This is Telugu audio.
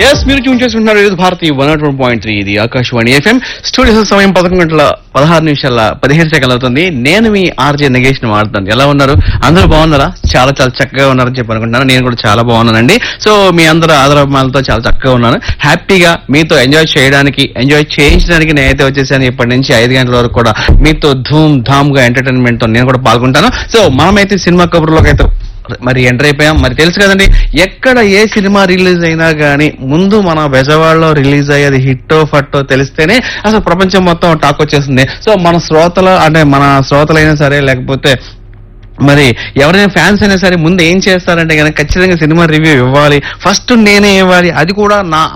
ఎస్ మీరు ట్యూన్ చేసుకుంటున్నారు ఇది Bharati one naught one point three ఇది ఆకాశవాణి ఎఫ్ఎం స్టూడియో సమయం పదకొండు గంటల పదహారు నిమిషాల పదిహేను సెకండ్లు అవుతుంది నేను మీ ఆర్జే నగేష్ ని మాట్లాడుతాను ఎలా ఉన్నారు అందరూ బాగున్నారా చాలా చాలా చక్కగా ఉన్నారని చెప్పి అనుకుంటున్నాను నేను కూడా చాలా బాగున్నానండి సో మీ అందరూ ఆదరాభిమానాలతో చాలా చక్కగా ఉన్నాను హ్యాపీగా మీతో ఎంజాయ్ చేయడానికి ఎంజాయ్ చేయించడానికి నేనైతే వచ్చేసాను ఇప్పటి నుంచి ఐదు గంటల వరకు కూడా మీతో ధూమ్ ధామ్ గా ఎంటర్టైన్మెంట్ తో నేను కూడా పాల్గొంటాను సో మనమైతే సినిమా కబుర్లోకి అయితే మరి ఎంటర్ అయిపోయాం మరి తెలుసు కదండి ఎక్కడ ఏ సినిమా రిలీజ్ అయినా గానీ ముందు మన బెజవాడలో రిలీజ్ అయ్యేది హిట్టో ఫట్టో తెలిస్తేనే అసలు ప్రపంచం మొత్తం టాక్ వచ్చేస్తుంది సో మన శ్రోతలు అంటే మన శ్రోతలైనా సరే లేకపోతే మరి ఎవరైనా ఫ్యాన్స్ అయినా సరే ముందు ఏం చేస్తారంటే కనుక ఖచ్చితంగా సినిమా రివ్యూ ఇవ్వాలి ఫస్ట్ నేనే ఇవ్వాలి అది కూడా నా